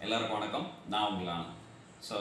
எல்லாருக்கும் வணக்கம் நான் உங்களான ஸோ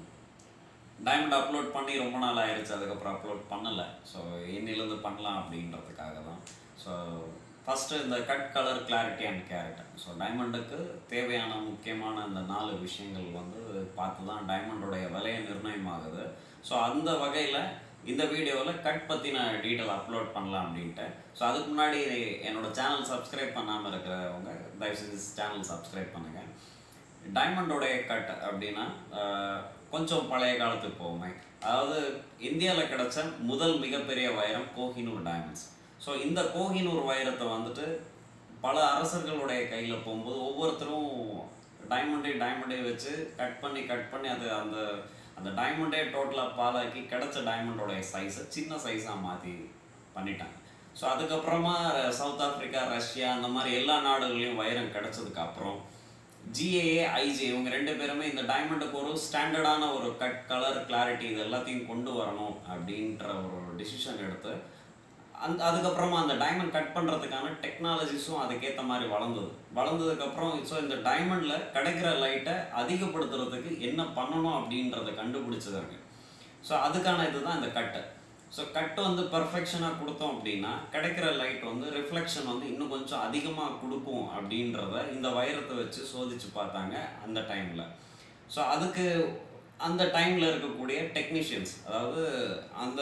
டைமண்ட் அப்லோட் பண்ணி ரொம்ப நாள் ஆயிடுச்சு அதுக்கப்புறம் அப்லோட் பண்ணலை ஸோ இன்னிலேருந்து பண்ணலாம் அப்படின்றதுக்காக தான் ஸோ ஃபஸ்ட்டு இந்த cut colour clarity and character so டைமண்டுக்கு தேவையான முக்கியமான அந்த நாலு விஷயங்கள் வந்து பார்த்து தான் டைமண்டோடைய விலையை நிர்ணயமாகுது ஸோ அந்த வகையில் இந்த வீடியோவில் கட் பற்றின டீட்டெயில் அப்லோட் பண்ணலாம் அப்படின்ட்டு ஸோ அதுக்கு முன்னாடி என்னோட சேனல் சப்ஸ்கிரைப் பண்ணாமல் இருக்கிறவங்க தயவு செஞ்சு சேனல் சப்ஸ்கிரைப் பண்ணுங்கள் டைமண்டோடைய கட் அப்படின்னா ஆஹ், கொஞ்சம் பழைய காலத்துக்கு போவோமே அதாவது இந்தியாவில் கிடைச்ச முதல் மிகப்பெரிய வைரம் கோஹினூர் டைமண்ட்ஸ் ஸோ இந்த கோஹினூர் வைரத்தை வந்துட்டு பல அரசர்களுடைய கையில் போகும்போது ஒவ்வொருத்தரும் டைமண்டே டைமண்டே வச்சு கட் பண்ணி கட் பண்ணி அது அந்த அந்த டைமண்டே டோட்டலாக பாலாக்கி கிடைச்ச டைமண்டோடைய சைஸை சின்ன சைஸாக மாற்றி பண்ணிட்டாங்க ஸோ அதுக்கப்புறமா ர- சவுத் ஆப்பிரிக்கா ரஷ்யா அந்த மாதிரி எல்லா நாடுகள்லையும் வைரம் கிடைச்சதுக்கு அப்புறம் ஜிஏஏ ஐஜே இவங்க ரெண்டு பேருமே இந்த டைமண்டுக்கு ஒரு ஸ்டாண்டர்டான ஒரு கட் கலர் கிளாரிட்டி இது எல்லாத்தையும் கொண்டு வரணும் அப்படின்ற ஒரு டிசிஷன் எடுத்து அந்த அதுக்கப்புறமா அந்த டைமண்ட் கட் பண்ணுறதுக்கான டெக்னாலஜிஸும் அதுக்கேற்ற மாதிரி வளர்ந்தது வளர்ந்ததுக்கப்புறம் ஸோ இந்த டைமண்டில் கிடைக்கிற லைட்டை அதிகப்படுத்துறதுக்கு என்ன பண்ணணும் அப்படின்றத கண்டுபிடிச்சதாங்க ஸோ அதுக்கான இதுதான் இந்த கட்டு ஸோ கட்டு வந்து பர்ஃபெக்ஷனாக கொடுத்தோம் அப்படின்னா கிடைக்கிற லைட் வந்து ரிஃப்ளெக்ஷன் வந்து இன்னும் கொஞ்சம் அதிகமாக கொடுக்கும் அப்படின்றத இந்த வைரத்தை வச்சு சோதிச்சு பார்த்தாங்க அந்த டைமில் ஸோ அதுக்கு அந்த டைமில் இருக்கக்கூடிய டெக்னீஷியன்ஸ் அதாவது அந்த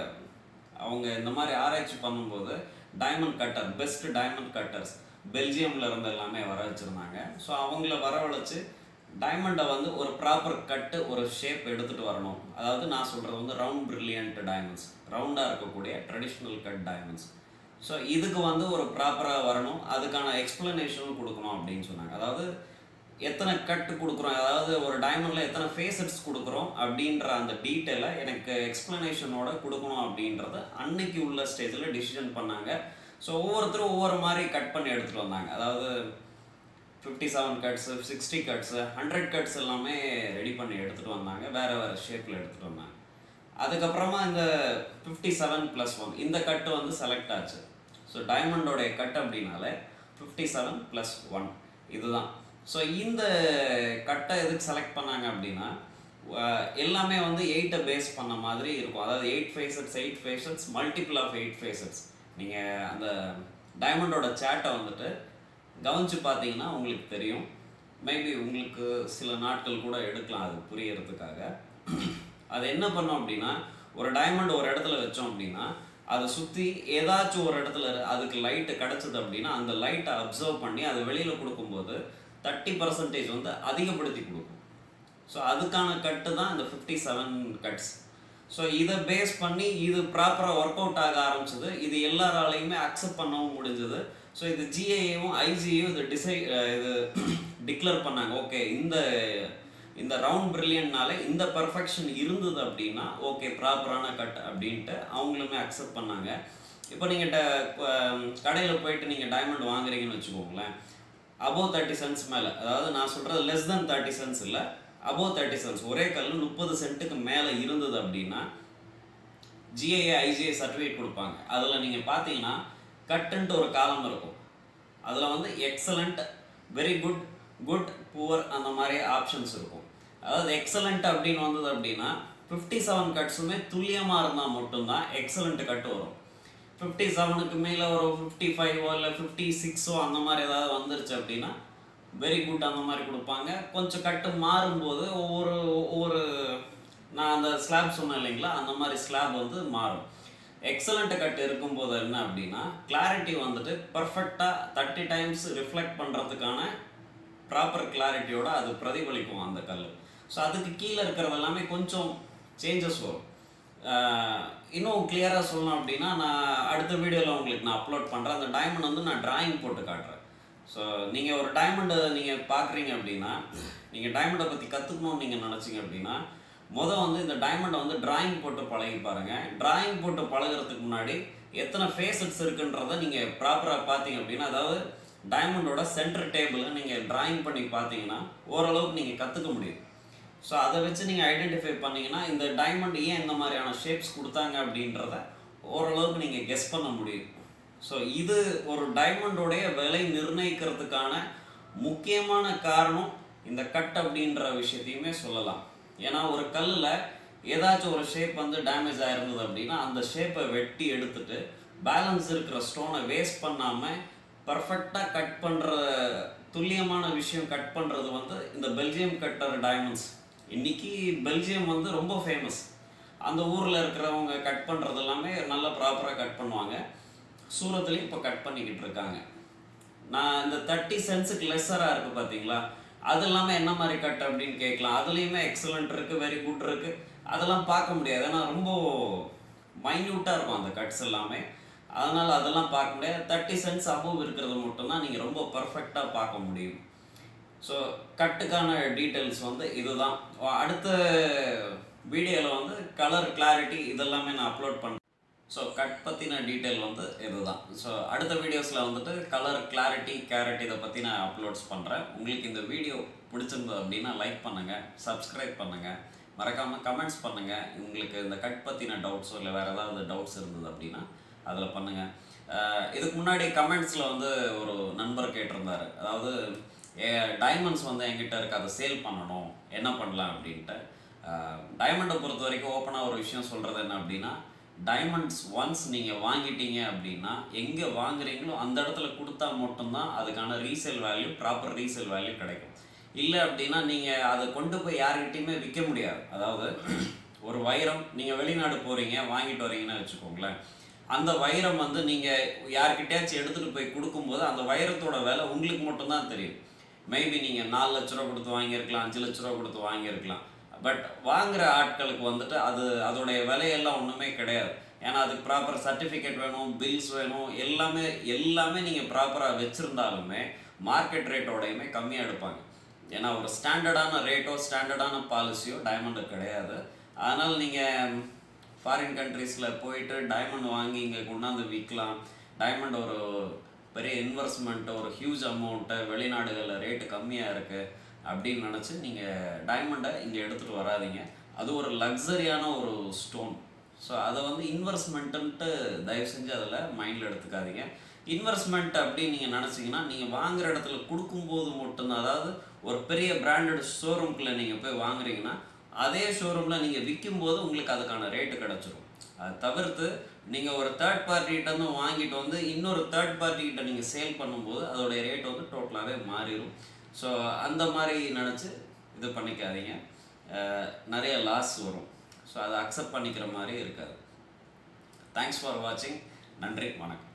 அவங்க இந்த மாதிரி ஆராய்ச்சி பண்ணும்போது diamond cutter best diamond cutters பெல்ஜியம்ல இருந்து எல்லாமே வர வச்சுருந்தாங்க ஸோ அவங்கள வரவழைச்சு டைமண்டை வந்து ஒரு ப்ராப்பர் கட்டு ஒரு ஷேப் எடுத்துகிட்டு வரணும் அதாவது நான் சொல்கிறது வந்து ரவுண்ட் பிரில்லியன்ட் டைமண்ட்ஸ் ரவுண்டாக இருக்கக்கூடிய ட்ரெடிஷ்னல் கட் டைமண்ட்ஸ் ஸோ இதுக்கு வந்து ஒரு ப்ராப்பராக வரணும் அதுக்கான எக்ஸ்ப்ளனேஷனும் கொடுக்கணும் அப்படின்னு சொன்னாங்க அதாவது எத்தனை கட்டு கொடுக்குறோம் அதாவது ஒரு டைமண்டில் எத்தனை ஃபேஸட்ஸ் கொடுக்குறோம் அப்படின்ற அந்த டீட்டெயிலை எனக்கு எக்ஸ்ப்ளனேஷனோட கொடுக்கணும் அப்படின்றத அன்னைக்கு உள்ள ஸ்டேஜில் டிசிஷன் பண்ணாங்க ஸோ ஒவ்வொருத்தரும் ஒவ்வொரு மாதிரி கட் பண்ணி எடுத்துகிட்டு வந்தாங்க அதாவது fifty seven cuts sixty cuts hundred cuts எல்லாமே ரெடி பண்ணி எடுத்துகிட்டு வந்தாங்க வேறு வேறு ஷேப்பில் எடுத்துகிட்டு வந்தாங்க அதுக்கப்புறமா இந்த ஃபிஃப்டி செவன் ப்ளஸ் ஒன் இந்த கட்டு வந்து செலக்ட் ஆச்சு ஸோ டைமண்டோடைய கட் அப்படின்னாலே ஃபிஃப்டி செவன் ப்ளஸ் ஒன் இதுதான் ஸோ இந்த கட்டை எதுக்கு செலக்ட் பண்ணாங்க அப்படின்னா அஹ், எல்லாமே வந்து எயிட்டை பேஸ் பண்ண மாதிரி இருக்கும் அதாவது eight facets eight facets multiple of eight facets நீங்கள் அந்த டைமண்டோட சேட்டை வந்துட்டு கவனிச்சு பார்த்தீங்கன்னா உங்களுக்கு தெரியும் மேபி உங்களுக்கு சில நாட்கள் கூட எடுக்கலாம் அது புரியறதுக்காக அது என்ன பண்ணோம் அப்படின்னா ஒரு டைமண்ட் ஒரு இடத்துல வச்சோம் அப்படின்னா அதை சுற்றி ஏதாச்சும் ஒரு இடத்துல அதுக்கு லைட்டு கிடச்சிது அப்படின்னா அந்த லைட்டை அப்சர்வ் பண்ணி அது வெளியில் கொடுக்கும்போது தேர்ட்டி பர்சன்டேஜ் வந்து அதிகப்படுத்தி கொடுக்கும் ஸோ அதுக்கான கட்டு தான் இந்த ஃபிஃப்டி செவன் கட்ஸ் ஸோ இதை பேஸ் பண்ணி இது ப்ராப்பராக ஒர்க் அவுட் ஆக ஆரம்பிச்சது இது எல்லாராலையுமே அக்செப்ட் பண்ணவும் முடிஞ்சது ஸோ இது ஜிஏயும் ஐஜியும் இது டிசை இது டிக்ளேர் பண்ணாங்க ஓகே இந்த இந்த ரவுண்ட் பிரில்லியன்னால இந்த பர்ஃபெக்ஷன் இருந்தது அப்படின்னா ஓகே ப்ராப்பரான கட் அப்படின்ட்டு அவங்களுமே அக்செப்ட் பண்ணாங்க இப்போ நீங்கள் கடையில் போயிட்டு நீங்கள் டைமண்ட் வாங்குறீங்கன்னு வச்சுக்கோங்களேன் அபோவ் தேர்ட்டி சென்ட்ஸ் மேலே அதாவது நான் சொல்கிறது லெஸ் தென் தேர்ட்டி சென்ட்ஸ் இல்லை அபோவ் தேர்ட்டி சென்ட்ஸ் ஒரே கல் முப்பது சென்ட்டுக்கு மேலே இருந்தது அப்படின்னா ஜிஐஏ ஐஜிஐ சர்டிஃபிகேட் கொடுப்பாங்க அதில் நீங்கள் பார்த்தீங்கன்னா கட்டுன்ட்டு ஒரு காலம் இருக்கும் அதில் வந்து excellent very good good poor அந்த மாதிரி ஆப்ஷன்ஸ் இருக்கும் அதாவது எக்ஸலண்ட் அப்படின்னு வந்தது அப்படின்னா ஃபிஃப்டி செவன் கட்ஸுமே துல்லியமாக இருந்தால் மட்டும்தான் எக்ஸலண்ட் கட் வரும் ஃபிஃப்டி செவனுக்கு மேலே ஒரு ஃபிஃப்டி ஃபைவோ இல்லை ஃபிஃப்டி சிக்ஸோ அந்த மாதிரி ஏதாவது வந்துருச்சு அப்படின்னா வெரி குட் அந்த மாதிரி கொடுப்பாங்க கொஞ்சம் கட்டு மாறும்போது ஒவ்வொரு ஒவ்வொரு நான் அந்த ஸ்லாப் சொன்னேன் இல்லைங்களா அந்த மாதிரி ஸ்லாப் வந்து மாறும் எக்ஸலண்ட் கட் இருக்கும்போது என்ன அப்படின்னா கிளாரிட்டி வந்துட்டு பர்ஃபெக்டாக தேர்ட்டி டைம்ஸ் ரிஃப்ளெக்ட் பண்ணுறதுக்கான ப்ராப்பர் கிளாரிட்டியோட அது பிரதிபலிக்கும் அந்த கல் ஸோ அதுக்கு கீழே இருக்கிறது எல்லாமே கொஞ்சம் சேஞ்சஸ் வரும் ஆஹ் இன்னும் கிளியராக சொல்லணும் அப்படின்னா நான் அடுத்த வீடியோவில் உங்களுக்கு நான் அப்லோட் பண்ணுறேன் அந்த டைமண்ட் வந்து நான் டிராயிங் போட்டு காட்டுறேன் ஸோ நீங்கள் ஒரு டைமண்டை நீங்கள் பார்க்குறீங்க அப்படின்னா நீங்கள் டைமண்டை பற்றி கற்றுக்கணும்னு நீங்கள் நினச்சிங்க அப்படின்னா மொதல் வந்து இந்த டைமண்டை வந்து டிராயிங் போட்டு பழகி பாருங்கள் டிராயிங் போட்டு பழகுறதுக்கு முன்னாடி எத்தனை ஃபேஸட்ஸ் இருக்குன்றதை நீங்கள் ப்ராப்பராக பார்த்தீங்க அப்படின்னா அதாவது டைமண்டோட சென்டர் டேபிளை நீங்கள் டிராயிங் பண்ணி பார்த்தீங்கன்னா ஓரளவுக்கு நீங்கள் கற்றுக்க முடியும் ஸோ அதை வச்சு நீங்கள் ஐடென்டிஃபை பண்ணீங்கன்னா இந்த டைமண்ட் ஏன் இந்த மாதிரியான ஷேப்ஸ் கொடுத்தாங்க அப்படின்றத ஓரளவுக்கு நீங்கள் கெஸ் பண்ண முடியும் ஸோ இது ஒரு டைமண்டோடைய விலை நிர்ணயிக்கிறதுக்கான முக்கியமான காரணம் இந்த கட் அப்படின்ற விஷயத்தையுமே சொல்லலாம் ஏன்னா ஒரு கல்லில் ஏதாச்சும் ஒரு ஷேப் வந்து டேமேஜ் ஆயிருந்தது அப்படின்னா அந்த ஷேப்பை வெட்டி எடுத்துட்டு பேலன்ஸ் இருக்கிற ஸ்டோனை வேஸ்ட் பண்ணாமல் பர்ஃபெக்டாக கட் பண்ணுற துல்லியமான விஷயம் கட் பண்ணுறது வந்து இந்த பெல்ஜியம் கட்டர் டைமண்ட்ஸ் இன்னைக்கு பெல்ஜியம் வந்து ரொம்ப ஃபேமஸ் அந்த ஊரில் இருக்கிறவங்க கட் பண்ணுறது எல்லாமே நல்லா ப்ராப்பராக கட் பண்ணுவாங்க சூரத்துலேயும் இப்போ கட் பண்ணிக்கிட்டு இருக்காங்க நான் இந்த தேர்ட்டி சென்ஸுக்கு லெஸ்ஸராக இருக்குது பார்த்தீங்களா அது இல்லாமல் என்ன மாதிரி கட் அப்படின்னு கேட்கலாம் அதுலேயுமே எக்ஸலண்ட் இருக்குது வெரி குட் இருக்குது அதெல்லாம் பார்க்க முடியாது ஏன்னா ரொம்ப மைன்யூட்டாக இருக்கும் அந்த கட்ஸ் எல்லாமே அதனால் அதெல்லாம் பார்க்க முடியாது தேர்ட்டி சென்ஸ் அபவ் இருக்கிறது மட்டும்தான் நீங்கள் ரொம்ப பர்ஃபெக்டாக பார்க்க முடியும் ஸோ கட்டுக்கான டீட்டெயில்ஸ் வந்து இதுதான் அடுத்த வீடியோவில் வந்து கலர் கிளாரிட்டி இதெல்லாமே நான் அப்லோட் பண்ணுறேன் ஸோ கட் பற்றின டீட்டெயில் வந்து இதுதான் ஸோ அடுத்த வீடியோஸில் வந்துட்டு கலர் கிளாரிட்டி கேரட் இதை பற்றி நான் அப்லோட்ஸ் பண்ணுறேன் உங்களுக்கு இந்த வீடியோ பிடிச்சிருந்தது அப்படின்னா லைக் பண்ணுங்கள் சப்ஸ்கிரைப் பண்ணுங்கள் மறக்காமல் கமெண்ட்ஸ் பண்ணுங்கள் உங்களுக்கு இந்த கட் பற்றின டவுட்ஸோ இல்லை வேறு ஏதாவது டவுட்ஸ் இருந்தது அப்படின்னா அதில் பண்ணுங்கள் இதுக்கு முன்னாடி கமெண்ட்ஸில் வந்து ஒரு நண்பர் கேட்டிருந்தாரு அதாவது டைமண்ட்ஸ் வந்து என்கிட்ட இருக்கு அதை சேல் பண்ணணும் என்ன பண்ணலாம் அப்படின்ட்டு டைமண்டை பொறுத்த வரைக்கும் ஓப்பனாக ஒரு விஷயம் சொல்கிறது என்ன அப்படின்னா டைமண்ட்ஸ் ஒன்ஸ் நீங்கள் வாங்கிட்டீங்க அப்படின்னா எங்கே வாங்குறீங்களோ அந்த இடத்துல கொடுத்தா மட்டும்தான் அதுக்கான resale value proper resale value கிடைக்கும் இல்லை அப்படின்னா நீங்கள் அதை கொண்டு போய் யார்கிட்டையுமே விற்க முடியாது அதாவது ஒரு வைரம் நீங்கள் வெளிநாடு போகிறீங்க வாங்கிட்டு வரீங்கன்னு வச்சுக்கோங்களேன் அந்த வைரம் வந்து நீங்கள் யார்கிட்டயாச்சும் எடுத்துகிட்டு போய் கொடுக்கும்போது அந்த வைரத்தோட விலை உங்களுக்கு மட்டும்தான் தெரியும் மேபி நீங்கள் நாலு லட்ச ரூபா கொடுத்து வாங்கியிருக்கலாம் அஞ்சு லட்ச ரூபா கொடுத்து வாங்கியிருக்கலாம் பட் வாங்குற ஆட்களுக்கு வந்துட்டு அது அதோடைய விலையெல்லாம் ஒன்றுமே கிடையாது ஏன்னா அதுக்கு ப்ராப்பர் சர்டிஃபிகேட் வேணும் பில்ஸ் வேணும் எல்லாமே எல்லாமே நீங்கள் ப்ராப்பராக வச்சுருந்தாலுமே மார்க்கெட் ரேட்டோடையுமே கம்மியாக எடுப்பாங்க ஏன்னா ஒரு ஸ்டாண்டர்டான ரேட்டோ ஸ்டாண்டர்டான பாலிசியோ டைமண்டுக்கு கிடையாது அதனால் நீங்கள் ஃபாரின் கண்ட்ரீஸில் போயிட்டு டைமண்ட் வாங்கி இங்கே கொண்டாந்து விற்கலாம் டைமண்ட் ஒரு பெரிய இன்வெஸ்ட்மெண்ட் ஒரு ஹியூஜ் அமௌண்ட்டு வெளிநாடுகளில் ரேட்டு கம்மியாக இருக்குது அப்படின்னு நினச்சி நீங்கள் டைமண்டை இங்கே எடுத்துகிட்டு வராதீங்க அது ஒரு லக்ஸரியான ஒரு ஸ்டோன் ஸோ அதை வந்து இன்வெஸ்ட்மெண்ட்டுன்ட்டு தயவு செஞ்சு அதில் மைண்டில் எடுத்துக்காதீங்க இன்வெஸ்ட்மெண்ட் அப்படின்னு நீங்கள் நினச்சிங்கன்னா நீங்கள் வாங்குற இடத்துல கொடுக்கும்போது மட்டும்தான் அதாவது ஒரு பெரிய பிராண்டட் ஷோரூம்குள்ளே நீங்கள் போய் வாங்குறீங்கன்னா அதே ஷோரூமில் நீங்கள் விற்கும்போது உங்களுக்கு அதுக்கான ரேட்டு கிடச்சிரும் அதை தவிர்த்து நீங்கள் ஒரு தேர்ட் பார்ட்டிகிட்ட வந்து வாங்கிட்டு வந்து இன்னொரு தேர்ட் பார்ட்டிகிட்ட நீங்கள் சேல் பண்ணும்போது அதோடைய ரேட் வந்து டோட்டலாகவே மாறிடும் ஸோ அந்த மாதிரி நினச்சி இது பண்ணிக்காதீங்க அஹ் நிறைய லாஸ் வரும் ஸோ அதை அக்செப்ட் பண்ணிக்கிற மாதிரி இருக்காது தேங்க்ஸ் ஃபார் வாட்சிங் நன்றி வணக்கம்